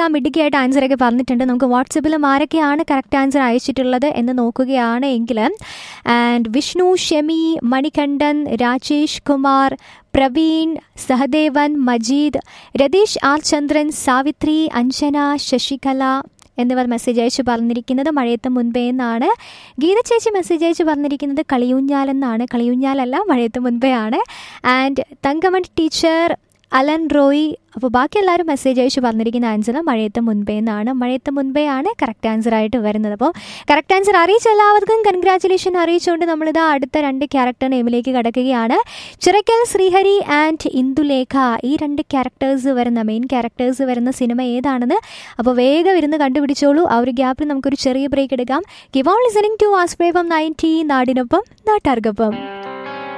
മിടുക്കിയായിട്ട് ആൻസറൊക്കെ പറഞ്ഞിട്ടുണ്ട് നമുക്ക് വാട്സപ്പിലും ആരൊക്കെയാണ് കറക്റ്റ് ആൻസർ അയച്ചിട്ടുള്ളത് എന്ന് നോക്കുകയാണ് എങ്കിൽ ആൻഡ് വിഷ്ണു ഷെമി മണികണ്ഠൻ രാജേഷ് കുമാർ പ്രവീൺ സഹദേവൻ മജീദ് രതീഷ് ആർ ചന്ദ്രൻ സാവിത്രി അഞ്ജന ശശികല എന്നിവർ മെസ്സേജ് അയച്ച് പറഞ്ഞിരിക്കുന്നത് മഴയത്ത് മുൻപേ എന്നാണ് ഗീത ചേച്ചി മെസ്സേജ് അയച്ച് പറഞ്ഞിരിക്കുന്നത് കളിയൂഞ്ഞാൽ എന്നാണ് കളിയൂഞ്ഞാലല്ല മഴയത്ത് മുൻപേ ആണ് and Thankamon teacher Alan Roy അപ്പോൾ ബാക്കി എല്ലാവരും മെസ്സേജ് അയച്ച് പറഞ്ഞിരിക്കുന്ന ആൻസർ മഴയത്ത് മുൻപേ എന്നാണ് മഴയത്ത് മുൻപേ ആണ് കറക്റ്റ് ആൻസർ ആയിട്ട് വരുന്നത് അപ്പോൾ കറക്റ്റ് ആൻസർ അറിയിച്ച എല്ലാവർക്കും കൺഗ്രാറ്റുലേഷൻ അറിയിച്ചുകൊണ്ട് നമ്മളിത് അടുത്ത രണ്ട് ക്യാരക്ടർ നെയിമിലേക്ക് കടക്കുകയാണ് ചിറക്കൽ ശ്രീഹരി ആൻഡ് ഇന്ദുലേഖ ഈ രണ്ട് ക്യാരക്ടേഴ്സ് വരുന്ന മെയിൻ ക്യാരക്ടേഴ്സ് വരുന്ന സിനിമ ഏതാണെന്ന് അപ്പോൾ വേഗം ഇരുന്ന് കണ്ടുപിടിച്ചോളൂ ആ ഒരു ഗ്യാപ്പിൽ നമുക്കൊരു ചെറിയ ബ്രേക്ക് എടുക്കാം ഗിവ് ഓൺ ലിസണിങ് ടു ആസ്പ്രേവം നയൻറ്റി നാടിനൊപ്പം നാട്ടാർക്കൊപ്പം